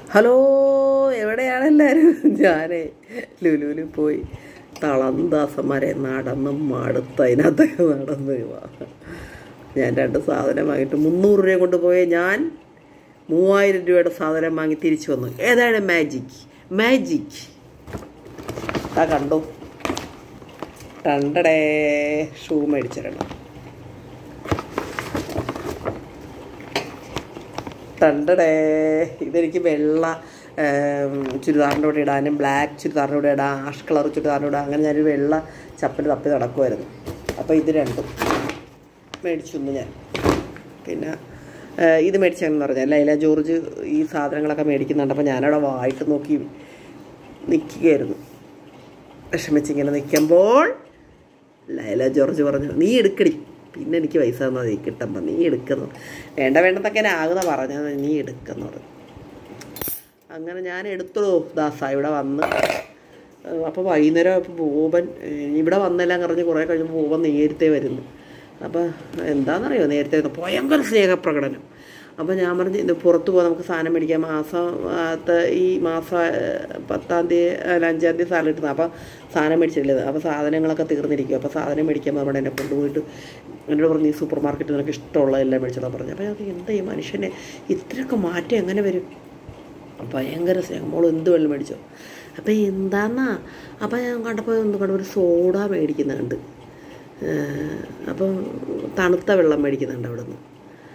Hello എവിടെയാണ് എല്ലാവരും ഞാൻ ലുലുവിൽ പോയി തളന്താസന്മാരെ നടന്ന് മടുത്ത് അതിനകത്തൊക്കെ നടന്ന് വാ. ഞാൻ രണ്ട് സാധനം വാങ്ങിയിട്ട് മുന്നൂറ് രൂപ കൊണ്ട് പോയ ഞാൻ മൂവായിരം രൂപയുടെ സാധനം വാങ്ങി തിരിച്ചു വന്നു ഏതാണ് മാജിക് മാജിക് ആ കണ്ടോ രണ്ടടേ ഷൂ മേടിച്ചിരണം ടണ്ടടേ ഇതെനിക്ക് വെള്ള ഏം, ചുരിദാറിൻ്റെ കൂടെ ഇടാനും ബ്ലാക്ക് ചുരിദാറിൻ്റെ കൂടെ ഇടാം ആഷ് കളർ ചുരിദാറിൻ്റെ കൂടെ അങ്ങനെ ഞാനൊരു വെള്ള ചപ്പൽ തപ്പി നടക്കുമായിരുന്നു അപ്പോൾ ഇത് രണ്ടും മേടിച്ചു ഇന്ന് ഞാൻ പിന്നെ ഏഹ്, ഇത് മേടിച്ചതെന്ന് പറഞ്ഞാൽ ലൈല ജോർജ് ഈ സാധനങ്ങളൊക്കെ മേടിക്കുന്നുണ്ട് അപ്പോൾ ഞാനവിടെ വായിട്ട് നോക്കി നിൽക്കുകയായിരുന്നു വിഷമിച്ചിങ്ങനെ നിൽക്കുമ്പോൾ ലൈല ജോർജ് പറഞ്ഞു നീ എടുക്കടി പിന്നെ എനിക്ക് പൈസ തന്നാൽ നീ കിട്ടുമ്പോൾ നീ എടുക്കുന്നു വേണ്ട വേണ്ടതൊക്കെ ആകുന്ന പറഞ്ഞത് നീ എടുക്കുന്നു പറഞ്ഞു അങ്ങനെ ഞാൻ എടുത്തോളൂ ദാസ ഇവിടെ വന്ന് അപ്പോൾ വൈകുന്നേരം അപ്പോൾ ബോബൻ ഏഹ്, ഇവിടെ വന്നെല്ലാം കറിഞ്ഞ് കുറേ കഴിഞ്ഞപ്പോൾ ബോബൻ നേരത്തെ വരുന്നു അപ്പോൾ എന്താണെന്നറിയോ നേരത്തെ വന്നു ഭയങ്കര സ്നേഹപ്രകടനം അപ്പോൾ ഞാൻ പറഞ്ഞു ഇത് പുറത്ത് പോകാം നമുക്ക് സാധനം മേടിക്കാം മാസത്തെ ഈ മാസം ഏഹ്, പത്താം തീയതി അല്ല അഞ്ചാം തീയതി സാധനം കിട്ടുന്നത് അപ്പോൾ സാധനം മേടിച്ചിട്ടില്ല അപ്പോൾ സാധനങ്ങളൊക്കെ തീർന്നിരിക്കും അപ്പോൾ സാധനം മേടിക്കാൻ പറഞ്ഞ എന്നെ കൊണ്ടുപോയിട്ട് എന്നോട് പറഞ്ഞു ഈ സൂപ്പർ മാർക്കറ്റിൽ നിനക്ക് ഇഷ്ടമുള്ളതെല്ലാം മേടിച്ചോളാൻ പറഞ്ഞു അപ്പോൾ ഞാൻ എന്താ ഈ മനുഷ്യനെ ഇത്രയൊക്കെ മാറ്റം എങ്ങനെ വരും ഭയങ്കര സ്നേഹം മോൾ എന്ത് വെള്ളം മേടിച്ചോ അപ്പോൾ എന്താന്നാ അപ്പോൾ ഞാൻ കണ്ടപ്പോൾ ഒന്ന് കണ്ടു ഒരു സോഡ മേടിക്കുന്നുണ്ട് അപ്പം തണുത്ത വെള്ളം മേടിക്കുന്നുണ്ട് അവിടെ നിന്ന്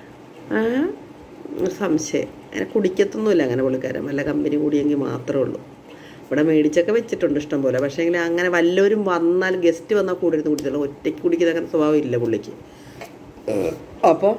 സംശയം അങ്ങനെ കുടിക്കത്തൊന്നുമില്ല അങ്ങനെ പുള്ളിക്കാരൻ വല്ല കമ്പനി കൂടിയെങ്കിൽ മാത്രമേ ഉള്ളൂ ഇവിടെ മേടിച്ചൊക്കെ വെച്ചിട്ടുണ്ട് ഇഷ്ടം പോലെ പക്ഷേ എങ്കിൽ അങ്ങനെ വല്ലവരും വന്നാൽ ഗസ്റ്റ് വന്നാൽ കൂടെ ഇരുന്ന് കുടിച്ചുള്ളൂ ഒറ്റയ്ക്ക് കുടിക്കുന്ന അങ്ങനെ സ്വഭാവം ഇല്ല പുള്ളിക്ക് അപ്പോൾ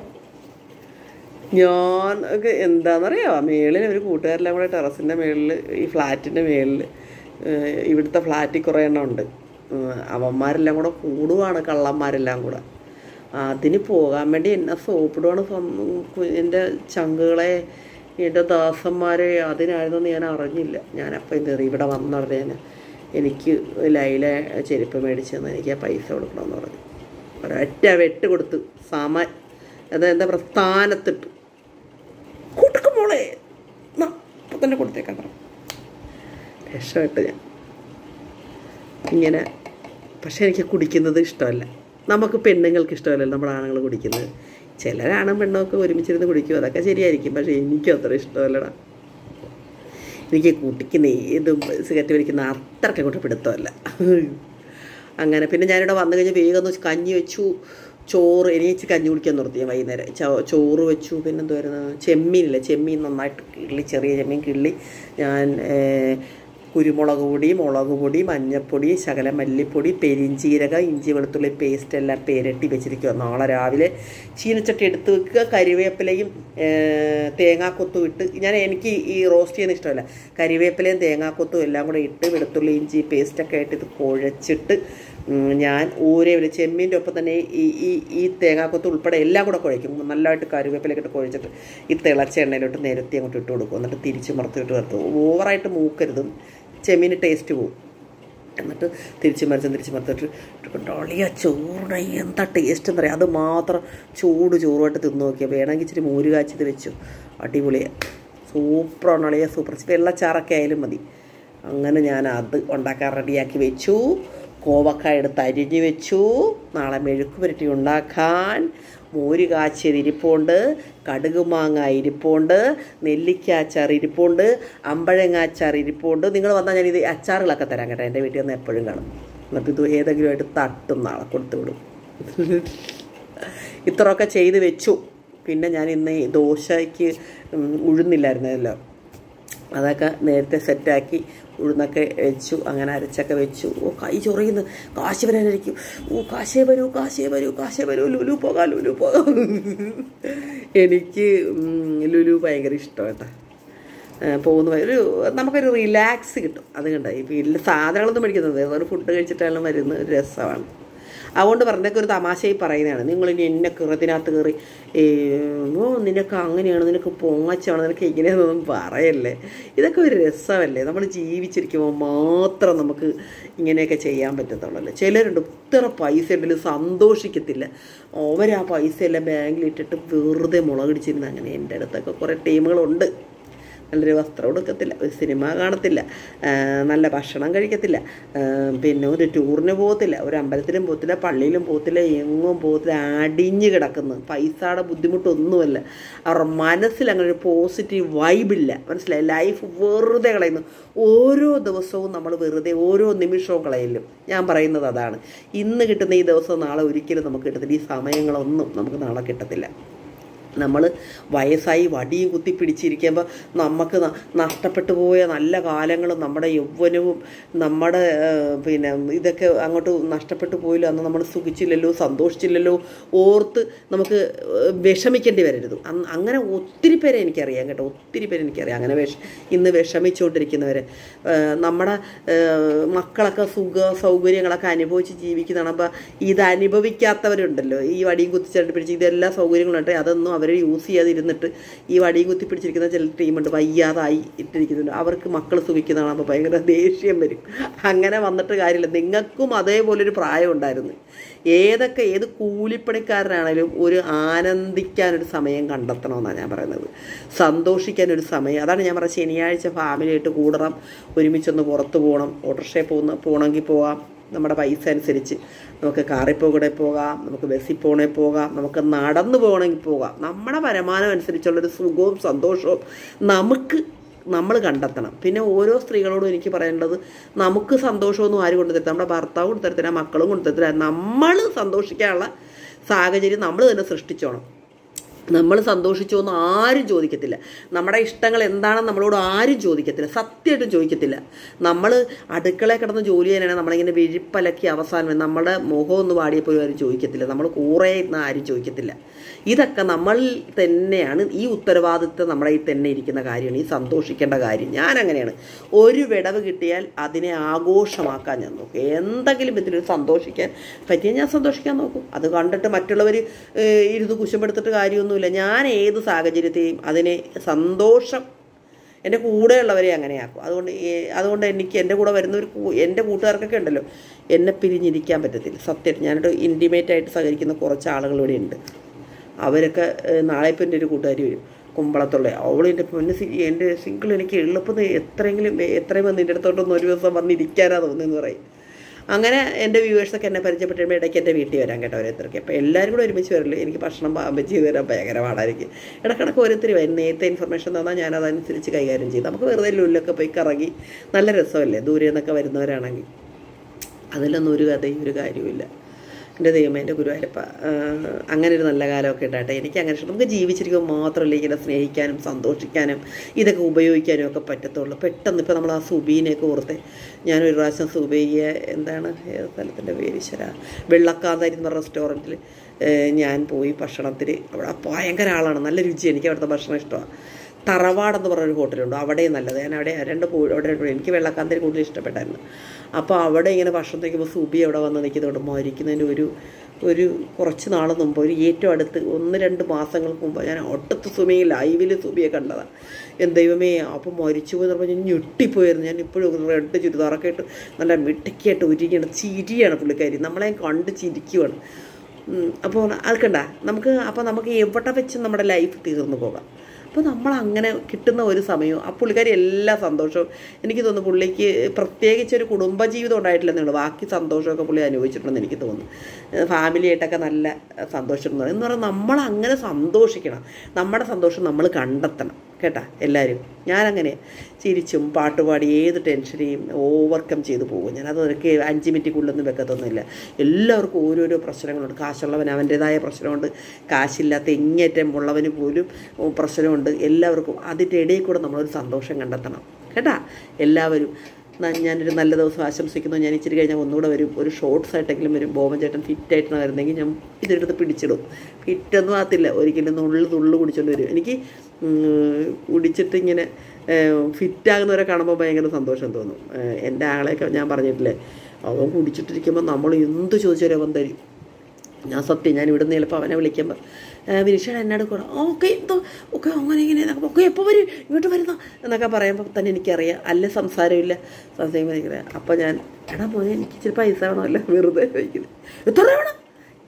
ഞാൻ ഒക്കെ എന്താണെന്നറിയാമോ മേളിൽ ഒരു കൂട്ടുകാരെല്ലാം കൂടെ ടെറസിൻ്റെ മേളിൽ ഈ ഫ്ലാറ്റിൻ്റെ മേളിൽ ഇവിടുത്തെ ഫ്ലാറ്റിൽ കുറേ എണ്ണം ഉണ്ട് ഏഹ് അവന്മാരെല്ലാം കൂടെ കൂടുവാണ് കള്ളന്മാരെല്ലാം കൂടെ അതിന് പോകാൻ വേണ്ടി എന്നെ സോപ്പിടുവാണ് എൻ്റെ ചങ്കുകളെ എൻ്റെ ദാസന്മാരെ അതിനായിരുന്നെന്ന് ഞാൻ അറിഞ്ഞില്ല ഞാനപ്പോൾ എന്ത് ചെയ്തു ഇവിടെ വന്നുടനെ ഞാൻ എനിക്ക് ലൈല ചെരുപ്പ് മേടിച്ച് തന്നെ എനിക്ക് ആ പൈസ കൊടുക്കണമെന്ന് പറഞ്ഞു ഒരൊറ്റ വെട്ട് കൊടുത്ത് സാമാൻ അത് എന്താ പറയുക സ്ഥാനത്തിട്ട് കൊടുക്ക മോളെ എന്നാ, ഇപ്പൊ തന്നെ കൊടുത്തേക്കാൻ പറഞ്ഞു രക്ഷപ്പെട്ട് ഞാൻ ഇങ്ങനെ പക്ഷെ എനിക്ക് കുടിക്കുന്നത് ഇഷ്ടമല്ല നമുക്ക് പെണ്ണുങ്ങൾക്ക് ഇഷ്ടമല്ലല്ലോ നമ്മുടെ ആണുങ്ങൾ കുടിക്കുന്നത് ചിലരാണും പെണ്ണൊക്കെ ഒരുമിച്ചിരുന്ന് കുടിക്കും അതൊക്കെ ശരിയായിരിക്കും പക്ഷേ എനിക്കും അത്ര ഇഷ്ടമല്ലടാ എനിക്ക് കുട്ടിക്കുന്ന ഏതും സിഗരറ്റ് വലിക്കുന്ന അത്രയ്ക്ക് കൊണ്ട് പിടുത്തമല്ല അങ്ങനെ പിന്നെ ഞാനിവിടെ വന്നു കഴിഞ്ഞ് വേഗം ഒന്ന് കഞ്ഞി വെച്ചു ചോറ് എനിക്ക് കഞ്ഞി കുടിക്കാൻ നിർത്തി ഞാൻ വൈകുന്നേരം ചോ- ചോറ് വെച്ചു പിന്നെ എന്തുവായിരുന്നു ചെമ്മീനില്ല ചെമ്മീൻ നന്നായിട്ട് കിള്ളി ചെറിയ ചെമ്മീൻ കിള്ളി ഞാൻ ഏഹ്, കുരുമുളക് പൊടി മുളക് പൊടി മഞ്ഞൾപ്പൊടി ശകല മല്ലിപ്പൊടി പെരിഞ്ചീരകം ഇഞ്ചി വെളുത്തുള്ളി പേസ്റ്റ് എല്ലാം പേരട്ടി വെച്ചിരിക്കുക നാളെ രാവിലെ ചീനച്ചട്ടി എടുത്ത് വെക്കുക കരിവേപ്പിലയും ഏഹ്, തേങ്ങാക്കൊത്തും ഇട്ട് ഞാൻ എനിക്ക് ഈ റോസ്റ്റ് ചെയ്യുന്ന ഇഷ്ടമല്ല കരിവേപ്പിലയും തേങ്ങാക്കൊത്തും എല്ലാം കൂടെ ഇട്ട് വെളുത്തുള്ളി ഇഞ്ചി പേസ്റ്റൊക്കെ ആയിട്ട് ഇത് കുഴച്ചിട്ട് ഉം, ഞാൻ ഊരെ ഒരു ചെമ്മീൻ്റെ ഒപ്പം തന്നെ ഈ ഈ ഈ തേങ്ങാക്കൊത്ത് ഉൾപ്പെടെ എല്ലാം കൂടെ കുഴയ്ക്കും നല്ലതായിട്ട് കറിവേപ്പിലൊക്കെ ഇട്ട് കുഴച്ചിട്ട് ഈ തിളച്ച എണ്ണയിലോട്ട് നിരത്തി അങ്ങോട്ട് ഇട്ട് കൊടുക്കും എന്നിട്ട് തിരിച്ച് മറത്തിട്ട് വറുത്തു ഓവറായിട്ട് മൂക്കരുതും ചെമ്മീന് ടേസ്റ്റ് പോവും എന്നിട്ട് തിരിച്ച് മറിച്ചും തിരിച്ച് മറിച്ചിട്ട് ഡോളിയ ചോറുടെ എന്താ ടേസ്റ്റ് എന്ന് പറയാം അത് മാത്രം ചൂട് ചോറുമായിട്ട് തിന്ന് നോക്കിയാൽ വേണമെങ്കിൽ ഇച്ചിരി മോര് കാച്ചിത് വെച്ചു അടിപൊളിയാണ് സൂപ്പറാണ് അളിയ സൂപ്പർ വെള്ളച്ചാറൊക്കെ ആയാലും മതി അങ്ങനെ ഞാൻ അത് ഉണ്ടാക്കാൻ റെഡിയാക്കി വെച്ചു കോവക്കായ എടുത്ത് അരിഞ്ഞ് വെച്ചു നാളെ മെഴുക്ക് പുരട്ടി ഉണ്ടാക്കാൻ മോര് കാച്ചിയത് ഇരിപ്പുണ്ട് കടുക് മാങ്ങ ഇരിപ്പുണ്ട് നെല്ലിക്ക അച്ചാർ ഇരിപ്പുണ്ട് അമ്പഴങ്ങ അച്ചാർ ഇരിപ്പുണ്ട് നിങ്ങൾ വന്നാൽ ഞാൻ ഇത് അച്ചാറുകളൊക്കെ തരാം കേട്ടോ എൻ്റെ വീട്ടിൽ നിന്ന് എപ്പോഴും കാണും എന്നിട്ട് ഇത് ഏതെങ്കിലും ആയിട്ട് തട്ടും നാളെ കൊടുത്തു വിടും ഇത്രയൊക്കെ ചെയ്ത് വെച്ചു പിന്നെ ഞാൻ ഇന്ന് ഈ ദോശയ്ക്ക് ഉം, ഉഴുന്നില്ലായിരുന്നല്ലോ അതൊക്കെ നേരത്തെ സെറ്റാക്കി ഉഴുന്നൊക്കെ വെച്ചു അങ്ങനെ അരച്ചൊക്കെ വെച്ചു ഓ കൈ ചൊറിയുന്നു കാശ് വരാനായിരിക്കും ഓ കാശേ വരൂ കാശേ വരൂ കാശേ വരൂ ലുലു പോകാം ലുലു പോകാം എനിക്ക് ഉം, ലുലു ഭയങ്കര ഇഷ്ടം കേട്ടോ പോകുന്ന വഴി ഒരു നമുക്കൊരു റിലാക്സ് കിട്ടും അത് കണ്ട ഈ വീട്ടിൽ സാധനങ്ങളൊന്നും മേടിക്കുന്നത് ഒരു ഫുഡ് കഴിച്ചിട്ടാലും വരുന്ന ഒരു രസമാണ് അതുകൊണ്ട് പറഞ്ഞതൊക്കെ ഒരു തമാശയായി പറയുന്നതാണ് നിങ്ങൾ ഇനി എന്നെ കയറത്തിനകത്ത് കയറി ഏ, ഓ നിനക്ക് അങ്ങനെയാണ് നിനക്ക് പൊങ്ങച്ചാണ് നിനക്ക് ഇങ്ങനെയാണെന്നൊന്നും പറയല്ലേ ഇതൊക്കെ ഒരു രസമല്ലേ നമ്മൾ ജീവിച്ചിരിക്കുമ്പോൾ മാത്രം നമുക്ക് ഇങ്ങനെയൊക്കെ ചെയ്യാൻ പറ്റത്തുള്ളൂ ചിലരുണ്ട് ഇത്ര പൈസ ഉണ്ടെങ്കിലും സന്തോഷിക്കത്തില്ല അവർ ആ പൈസ എല്ലാം ബാങ്കിൽ ഇട്ടിട്ട് വെറുതെ മുളകടിച്ചിരുന്ന അങ്ങനെ എൻ്റെ അടുത്തൊക്കെ കുറേ ടീമുകളുണ്ട് നല്ലൊരു വസ്ത്രം എടുക്കത്തില്ല ഒരു സിനിമ കാണത്തില്ല ആ, നല്ല ഭക്ഷണം കഴിക്കത്തില്ല ആ, പിന്നെ ഒരു ടൂറിന് പോകത്തില്ല ഒരു അമ്പലത്തിലും പോകത്തില്ല പള്ളിയിലും പോകത്തില്ല എങ്ങും പോകത്തില്ല അടിഞ്ഞ് കിടക്കുന്നു പൈസയുടെ ബുദ്ധിമുട്ടൊന്നുമല്ല അവരുടെ മനസ്സിൽ അങ്ങനെ ഒരു പോസിറ്റീവ് വൈബില്ല മനസ്സിലായി ലൈഫ് വെറുതെ കളയുന്നു ഓരോ ദിവസവും നമ്മൾ വെറുതെ ഓരോ നിമിഷവും കളയലും ഞാൻ പറയുന്നത് അതാണ് ഇന്ന് കിട്ടുന്ന ഈ ദിവസം നാളെ ഒരിക്കലും നമുക്ക് കിട്ടത്തില്ല ഈ സമയങ്ങളൊന്നും നമുക്ക് നാളെ കിട്ടത്തില്ല നമ്മൾ വയസ്സായി വടിയും കുത്തി പിടിച്ചിരിക്കുമ്പോൾ നമുക്ക് ന- നഷ്ടപ്പെട്ടു പോയ നല്ല കാലങ്ങളും നമ്മുടെ യൗവനവും നമ്മുടെ ആ, പിന്നെ ഇതൊക്കെ അങ്ങോട്ട് നഷ്ടപ്പെട്ടു പോയില്ല അന്ന് നമ്മൾ സുഖിച്ചില്ലല്ലോ സന്തോഷിച്ചില്ലല്ലോ ഓർത്ത് നമുക്ക് ഏഹ്, വിഷമിക്കേണ്ടി വരരുത് അന്ന് അങ്ങനെ ഒത്തിരി പേരെ എനിക്കറിയാം കേട്ടോ ഒത്തിരി പേരെ എനിക്കറിയാം അങ്ങനെ വിഷ ഇന്ന് വിഷമിച്ചുകൊണ്ടിരിക്കുന്നവരെ ഏഹ്, നമ്മുടെ ഏഹ്, മക്കളൊക്കെ സുഖ സൗകര്യങ്ങളൊക്കെ അനുഭവിച്ച് ജീവിക്കുന്നതാണ് അപ്പോൾ ഇത് അനുഭവിക്കാത്തവരുണ്ടല്ലോ ഈ വടിയും കുത്തിച്ചിട്ട് പിടിച്ച് ഇതെല്ലാ സൗകര്യങ്ങളുണ്ട് അതൊന്നും അവർ യൂസ് ചെയ്യാതിരുന്നിട്ട് ഈ വടിയും കുത്തി പിടിച്ചിരിക്കുന്ന ചില ടീമുണ്ട് വയ്യാതായി ഇട്ടിരിക്കുന്നുണ്ട് അവർക്ക് മക്കൾ സുഖിക്കുന്നതാണ് അപ്പോൾ ഭയങ്കര ദേഷ്യം വരും അങ്ങനെ വന്നിട്ട് കാര്യമില്ല നിങ്ങൾക്കും അതേപോലൊരു പ്രായം ഉണ്ടായിരുന്നു ഏതൊക്കെ ഏത് കൂലിപ്പണിക്കാരനാണേലും ഒരു ആനന്ദിക്കാനൊരു സമയം കണ്ടെത്തണമെന്നാണ് ഞാൻ പറയുന്നത് സന്തോഷിക്കാനൊരു സമയം അതാണ് ഞാൻ പറയുന്നത് ശനിയാഴ്ച ഫാമിലിയായിട്ട് കൂടണം ഒരുമിച്ചൊന്ന് പുറത്ത് പോകണം ഓട്ടോറിക്ഷയിൽ പോകുന്ന പോകണമെങ്കിൽ പോകാം നമ്മുടെ പൈസ അനുസരിച്ച് നമുക്ക് കാറിൽ പോകണേ പോകാം നമുക്ക് ബസ്സിൽ പോകണേ പോകാം നമുക്ക് നടന്നു പോകണമെങ്കിൽ പോകാം നമ്മുടെ വരുമാനം അനുസരിച്ചുള്ളൊരു സുഖവും സന്തോഷവും നമുക്ക് നമ്മൾ കണ്ടെത്തണം പിന്നെ ഓരോ സ്ത്രീകളോടും എനിക്ക് പറയേണ്ടത് നമുക്ക് സന്തോഷമൊന്നും ആരും കൊണ്ടുതരത്തില്ല നമ്മുടെ ഭർത്താവ് കൊണ്ടുതരത്തില്ല മക്കളും കൊണ്ടുതരത്തില്ല നമ്മൾ സന്തോഷിക്കാനുള്ള സാഹചര്യം നമ്മൾ തന്നെ സൃഷ്ടിച്ചോണം നമ്മൾ സന്തോഷിച്ചോ എന്ന് ആരും ചോദിക്കത്തില്ല നമ്മുടെ ഇഷ്ടങ്ങൾ എന്താണെന്ന് നമ്മളോട് ആരും ചോദിക്കത്തില്ല സത്യമായിട്ടും ചോദിക്കത്തില്ല നമ്മൾ അടുക്കളയിൽ കിടന്ന് ജോലി ചെയ്യാനാണ് നമ്മളിങ്ങനെ വിഴിപ്പലക്കി അവസാനം നമ്മുടെ മുഖം ഒന്ന് വാടിയപ്പോഴും ആരും ചോദിക്കത്തില്ല നമ്മൾ കൂറേ ഇരുന്ന് ആരും ചോദിക്കത്തില്ല ഇതൊക്കെ നമ്മൾ തന്നെയാണ് ഈ ഉത്തരവാദിത്വം നമ്മുടെ ഈ തന്നെ ഇരിക്കുന്ന കാര്യമാണ് ഈ സന്തോഷിക്കേണ്ട കാര്യം ഞാൻ അങ്ങനെയാണ് ഒരു വിടവ് കിട്ടിയാൽ അതിനെ ആഘോഷമാക്കാൻ ഞാൻ നോക്കും എന്തെങ്കിലും ഇതിലൊരു സന്തോഷിക്കാൻ പറ്റിയാൽ ഞാൻ സന്തോഷിക്കാൻ നോക്കും അത് കണ്ടിട്ട് മറ്റുള്ളവർ ഇരുന്ന് കുശമെടുത്തിട്ട് കാര്യമൊന്നുമില്ല ഞാൻ ഏത് സാഹചര്യത്തെയും അതിനെ സന്തോഷം എൻ്റെ കൂടെയുള്ളവരെ അങ്ങനെയാക്കും അതുകൊണ്ട് ഈ- അതുകൊണ്ട് എനിക്ക് എൻ്റെ കൂടെ വരുന്നവർ കൂ- എൻ്റെ കൂട്ടുകാർക്കൊക്കെ ഉണ്ടല്ലോ എന്നെ പിരിഞ്ഞിരിക്കാൻ പറ്റത്തില്ല സത്യമായിട്ട് ഞാനൊരു ഇൻറ്റിമേറ്റ് ആയിട്ട് സഹകരിക്കുന്ന കുറച്ച് ആളുകൾ ഇവിടെ ഉണ്ട് അവരൊക്കെ ഏഹ്, നാളെ ഇപ്പം എൻ്റെ ഒരു കൂട്ടുകാരി വരും കുമ്പളത്തുള്ള അവൾ എൻ്റെ പൊന്ന് സി എൻ്റെ സിംഗിൾ എനിക്ക് എളുപ്പം എത്രയെങ്കിലും എത്രയും വന്ന് എൻ്റെ അടുത്തോട്ടൊന്ന് ഒരു ദിവസം വന്നിരിക്കാനാ തോന്നുന്നതെന്ന് പറയും അങ്ങനെ എൻ്റെ വ്യൂവേഴ്സൊക്കെ എന്നെ പരിചയപ്പെട്ടുമ്പോൾ ഇടയ്ക്ക് എൻ്റെ വീട്ടിൽ വരാൻ കേട്ടോ ഓരോരുത്തർക്ക് അപ്പോൾ എല്ലാവരും കൂടെ ഒരുമിച്ച് വരില്ല എനിക്ക് ഭക്ഷണം പാകം ചെയ്ത് തരാൻ ഭയങ്കര പാടായിരിക്കും ഇടക്കിടക്ക് ഓരോരുത്തർ വരും നേരത്തെ ഇൻഫർമേഷൻ തന്നാൽ ഞാൻ അതനുസരിച്ച് കൈകാര്യം ചെയ്യും നമുക്ക് വെറുതെ ലുല്ലൊക്കെ പോയി കറങ്ങി നല്ല രസമല്ലേ ദൂരെ നിന്നൊക്കെ വരുന്നവരാണെങ്കിൽ അതിലൊന്നും ഒരു കഥയും ഒരു കാര്യവുമില്ല എൻ്റെ ദൈവമേ എൻ്റെ ഗുരുവായൂരപ്പ ആ, അങ്ങനെ ഒരു നല്ല കാലമൊക്കെ ഉണ്ടാട്ടെ എനിക്ക് അങ്ങനെ ഇഷ്ടം നമുക്ക് ജീവിച്ചിരിക്കുമ്പോൾ മാത്രമല്ല ഇങ്ങനെ സ്നേഹിക്കാനും സന്തോഷിക്കാനും ഇതൊക്കെ ഉപയോഗിക്കാനും ഒക്കെ പറ്റത്തുള്ളൂ പെട്ടെന്ന് ഇപ്പോൾ നമ്മൾ ആ സുബീനെയൊക്കെ ഓർത്തെ ഞാനൊരു പ്രാവശ്യം സുബൈയെ എന്താണ് ഏത് സ്ഥലത്തിൻ്റെ പേര് ഈശ്വര വെള്ളക്കാന്താരി എന്ന് പറഞ്ഞ റെസ്റ്റോറൻറ്റിൽ ഞാൻ പോയി ഭക്ഷണത്തിന് അവിടെ ഭയങ്കര ആളാണ് നല്ല രുചി എനിക്ക് അവിടുത്തെ ഭക്ഷണം ഇഷ്ടമാണ് തറവാടെന്ന് പറഞ്ഞൊരു ഹോട്ടലുണ്ട് അവിടെ നല്ലത് ഞാൻ അവിടെ രണ്ട് പോയി അവിടെ രണ്ട് പോയി. എനിക്ക് വെള്ളക്കാന്തരി കൂടുതൽ ഇഷ്ടപ്പെട്ടായിരുന്നു അപ്പോൾ അവിടെ ഇങ്ങനെ ഭക്ഷണം കഴിക്കുമ്പോൾ സുബി അവിടെ വന്ന് നിൽക്കുന്നുണ്ട് മരിക്കുന്നതിന് ഒരു ഒരു കുറച്ച് നാൾ മുമ്പ് ഒരു ഏറ്റവും അടുത്ത് ഒന്ന് രണ്ട് മാസങ്ങൾക്ക് മുമ്പ് ഞാൻ ഒട്ടത്ത് സുമിയിൽ ലൈവിൽ സുബിയെ കണ്ടതാണ് എൻ്റെ ദൈവമേ അപ്പോൾ മരിച്ചു പോയി പറഞ്ഞാൽ ഞാൻ ഞെട്ടിപ്പോയിരുന്നു ഞാൻ ഇപ്പോഴും റെഡ് ചുരിദാറൊക്കെ ഇട്ട് നല്ല മിട്ടക്കിയായിട്ട് ഒരുങ്ങിയാണ് ചിരിയാണ് പുള്ളിക്കാരി നമ്മളെ കണ്ട് ചിരിക്കുവാണ് ഉം, അപ്പോൾ അത് കണ്ട നമുക്ക് അപ്പോൾ നമുക്ക് എവിടെ വെച്ചും നമ്മുടെ ലൈഫ് തീർന്നു പോകാം അപ്പോൾ നമ്മൾ അങ്ങനെ കിട്ടുന്ന ഒരു സമയവും ആ പുള്ളിക്കാരി എല്ലാ സന്തോഷവും എനിക്ക് തോന്നുന്നു പുള്ളിക്ക് പ്രത്യേകിച്ച് ഒരു കുടുംബജീവിതം ഉണ്ടായിട്ടില്ലെന്നേ ഉള്ളൂ ബാക്കി സന്തോഷമൊക്കെ പുള്ളി അനുഭവിച്ചിട്ടുണ്ടെന്ന് എനിക്ക് തോന്നുന്നു ഏഹ് ഫാമിലിയായിട്ടൊക്കെ നല്ല സന്തോഷം എന്ന് പറഞ്ഞാൽ നമ്മൾ അങ്ങനെ സന്തോഷിക്കണം നമ്മുടെ സന്തോഷം നമ്മൾ കണ്ടെത്തണം കേട്ടാ എല്ലാവരും ഞാനങ്ങനെ ചിരിച്ചും പാട്ടുപാടി ഏത് ടെൻഷനെയും ഓവർകം ചെയ്തു പോകും ഞാൻ അതൊക്കെ അഞ്ച് മിനിറ്റിക്കുള്ളൊന്നും വെക്കത്തൊന്നുമില്ല എല്ലാവർക്കും ഓരോരോ പ്രശ്നങ്ങളുണ്ട് കാശുള്ളവൻ അവൻ്റേതായ പ്രശ്നമുണ്ട് കാശില്ലാത്ത ഇങ്ങേറ്റം ഉള്ളവന് പോലും പ്രശ്നമുണ്ട് എല്ലാവർക്കും അതിൻ്റെ ഇടയിൽ കൂടെ നമ്മളൊരു സന്തോഷം കണ്ടെത്തണം കേട്ടാ എല്ലാവരും ന- ഞാനൊരു നല്ല ദിവസം ആശംസിക്കുന്നു ഞാൻ ഇച്ചിരി കഴിഞ്ഞാൽ ഒന്നുകൂടെ വരും ഒരു ഷോർട്സ് ആയിട്ടെങ്കിലും വരും ബോബൻ ചേട്ടൻ ഫിറ്റായിട്ടാണ് വരുന്നെങ്കിൽ ഞാൻ ഇതെടുത്ത് പിടിച്ചിടും ഫിറ്റൊന്നും ആകത്തില്ല ഒരിക്കലും നുള്ളു തുള്ളു കുടിച്ചോണ്ട് വരും എനിക്ക് ഉം, കുടിച്ചിട്ട് ഇങ്ങനെ ഫിറ്റാകുന്നവരെ കാണുമ്പോൾ ഭയങ്കര സന്തോഷം തോന്നും ഏഹ് എൻ്റെ ആളെയൊക്കെ ഞാൻ പറഞ്ഞിട്ടില്ലേ അവൻ കുടിച്ചിട്ടിരിക്കുമ്പോൾ നമ്മൾ എന്ത് ചോദിച്ചാലും അവൻ തരും ഞാൻ സത്യം ഞാൻ ഇവിടുന്ന് ചിലപ്പോൾ അവനെ വിളിക്കുമ്പോൾ വിനിഷ എന്നോട് കൂടെ ഓക്കെ എന്തോ ഓക്കെ അങ്ങനെ ഇങ്ങനെ ഓക്കെ എപ്പോൾ വരും ഇങ്ങോട്ട് വരുന്ന എന്നൊക്കെ പറയുമ്പോൾ തന്നെ എനിക്കറിയാം അല്ല സംസാരമില്ല സംസാരിക്കുമ്പോൾ എനിക്കറിയാം അപ്പോൾ ഞാൻ എടാ മോനെ എനിക്ക് ഇച്ചിരി പൈസ വേണമല്ലോ വെറുതെ ചോദിക്കുന്നത് എത്ര വേണം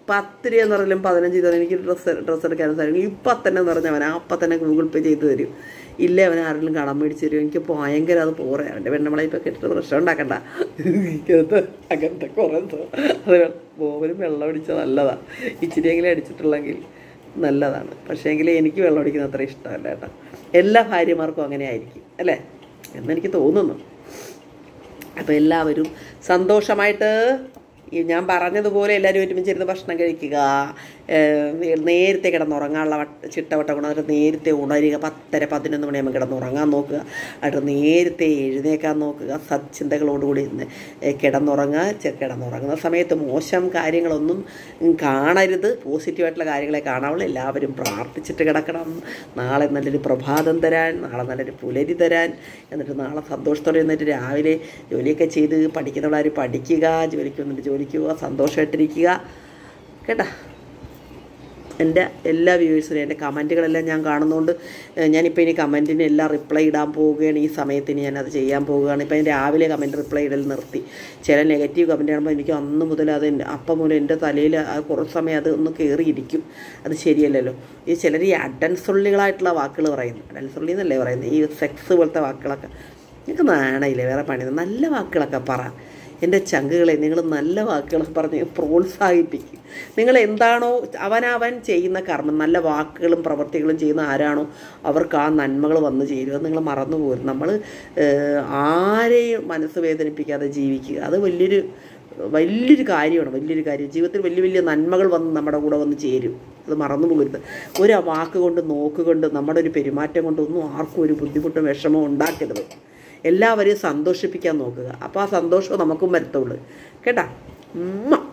പത്ത് രൂപ എന്ന് പറഞ്ഞാലും പതിനഞ്ച് രൂപ എനിക്ക് ഡ്രസ്സ് ഡ്രസ്സ് എടുക്കാനും സാധിക്കും ഇപ്പം തന്നെ എന്ന് പറഞ്ഞാൽ അവൻ അപ്പം തന്നെ ഗൂഗിൾ പേ ചെയ്ത് തരും ഇല്ല അവൻ ആരെങ്കിലും കടം മേടിച്ച് തരും എനിക്ക് ഭയങ്കര അത് പോറേ അവൻ്റെ പെണ്ണുമ്പളെ ഇപ്പം കെട്ടിട്ട് പ്രശ്നം ഉണ്ടാക്കണ്ട എനിക്കത് അങ്ങനത്തെ കുറേ സോ- അത് ബോബനും വെള്ളം അടിച്ചാൽ നല്ലതാണ് ഇച്ചിരിയെങ്കിലും അടിച്ചിട്ടുള്ളെങ്കിൽ നല്ലതാണ് പക്ഷേ എങ്കിൽ എനിക്ക് വെള്ളം അടിക്കുന്നത് അത്ര ഇഷ്ടമല്ല കേട്ടോ എല്ലാ ഭാര്യമാർക്കും അങ്ങനെ ആയിരിക്കും അല്ലേ എന്നെനിക്ക് തോന്നുന്നു അപ്പോൾ എല്ലാവരും സന്തോഷമായിട്ട് ഈ ഞാൻ പറഞ്ഞതുപോലെ എല്ലാവരും ഒരുമിച്ചിരുന്ന് ഭക്ഷണം കഴിക്കുക ഏഹ് നേരത്തെ കിടന്നുറങ്ങാനുള്ള വട്ട ചിട്ടവട്ടം കൊണ്ട് എന്നിട്ട് നേരത്തെ ഉണരുക പത്തര പതിനൊന്ന് മണിയാകുമ്പോൾ കിടന്നുറങ്ങാൻ നോക്കുക എന്നിട്ട് നേരത്തെ എഴുന്നേക്കാൻ നോക്കുക സച്ചിന്തകളോടുകൂടി ഇന്ന് ഏഹ് കിടന്നുറങ്ങുക ചെ- കിടന്നുറങ്ങുന്ന സമയത്ത് മോശം കാര്യങ്ങളൊന്നും കാണരുത് പോസിറ്റീവായിട്ടുള്ള കാര്യങ്ങളെ കാണാവുള്ളൂ എല്ലാവരും പ്രാർത്ഥിച്ചിട്ട് കിടക്കണം നാളെ നല്ലൊരു പ്രഭാതം തരാൻ നാളെ നല്ലൊരു പുലരി തരാൻ എന്നിട്ട് നാളെ സന്തോഷത്തോടെ എന്നിട്ട് രാവിലെ ജോലിയൊക്കെ ചെയ്ത് പഠിക്കുന്നവർ പഠിക്കുക ജോലിക്ക് വന്നിട്ട് ജോലിക്ക് പോവുക സന്തോഷമായിട്ടിരിക്കുക കേട്ടാ എൻ്റെ എല്ലാ വ്യൂവേഴ്സിനും എൻ്റെ കമൻറ്റുകളെല്ലാം ഞാൻ കാണുന്നതുകൊണ്ട് ഏഹ് ഞാനിപ്പോൾ ഇനി കമൻറ്റിന് എല്ലാം റിപ്ലൈ ഇടാൻ പോവുകയാണ് ഈ സമയത്തിന് ഞാനത് ചെയ്യാൻ പോവുകയാണ് ഇപ്പം ഞാൻ രാവിലെ കമൻറ്റ് റിപ്ലൈ ഇടൽ നിർത്തി ചില നെഗറ്റീവ് കമൻറ്റ് കാണുമ്പോൾ എനിക്ക് അന്ന് മുതൽ അത് എൻ്റെ അപ്പം മുതൽ എൻ്റെ തലയിൽ ആ കുറച്ച് സമയം അത് ഒന്ന് കയറിയിരിക്കും അത് ശരിയല്ലല്ലോ ഈ ചിലർ ഈ അഡൻസുള്ളികളായിട്ടുള്ള വാക്കുകൾ പറയുന്നു അഡൻസുള്ളി എന്നല്ലേ പറയുന്നത് ഈ സെക്സ് പോലത്തെ വാക്കുകളൊക്കെ നിങ്ങൾക്ക് നാണയില്ലേ വേറെ പണി നല്ല വാക്കുകളൊക്കെ പറ എൻ്റെ ചങ്കുകളെ നിങ്ങൾ നല്ല വാക്കുകൾ പറഞ്ഞ് പ്രോത്സാഹിപ്പിക്കും നിങ്ങൾ എന്താണോ അവനവൻ ചെയ്യുന്ന കർമ്മം നല്ല വാക്കുകളും പ്രവൃത്തികളും ചെയ്യുന്ന ആരാണോ അവർക്ക് ആ നന്മകൾ വന്നു ചേരും അത് നിങ്ങൾ മറന്നു പോരും നമ്മൾ ആരെയും മനസ്സ് വേദനിപ്പിക്കാതെ ജീവിക്കുക അത് വലിയൊരു വലിയൊരു കാര്യമാണ് വലിയൊരു കാര്യം ജീവിതത്തിൽ വലിയ വലിയ നന്മകൾ വന്ന് നമ്മുടെ കൂടെ വന്ന് ചേരും അത് മറന്നു പോകരുത് ഒരു വാക്ക് കൊണ്ട് നോക്കുകൊണ്ട് നമ്മുടെ ഒരു പെരുമാറ്റം കൊണ്ടൊന്നും ആർക്കും ഒരു ബുദ്ധിമുട്ടും വിഷമവും ഉണ്ടാക്കരുത് എല്ലാവരെയും സന്തോഷിപ്പിക്കാൻ നോക്കുക അപ്പോൾ ആ സന്തോഷം നമുക്കും വരത്തുള്ളൂ കേട്ടാ ഉമ്മ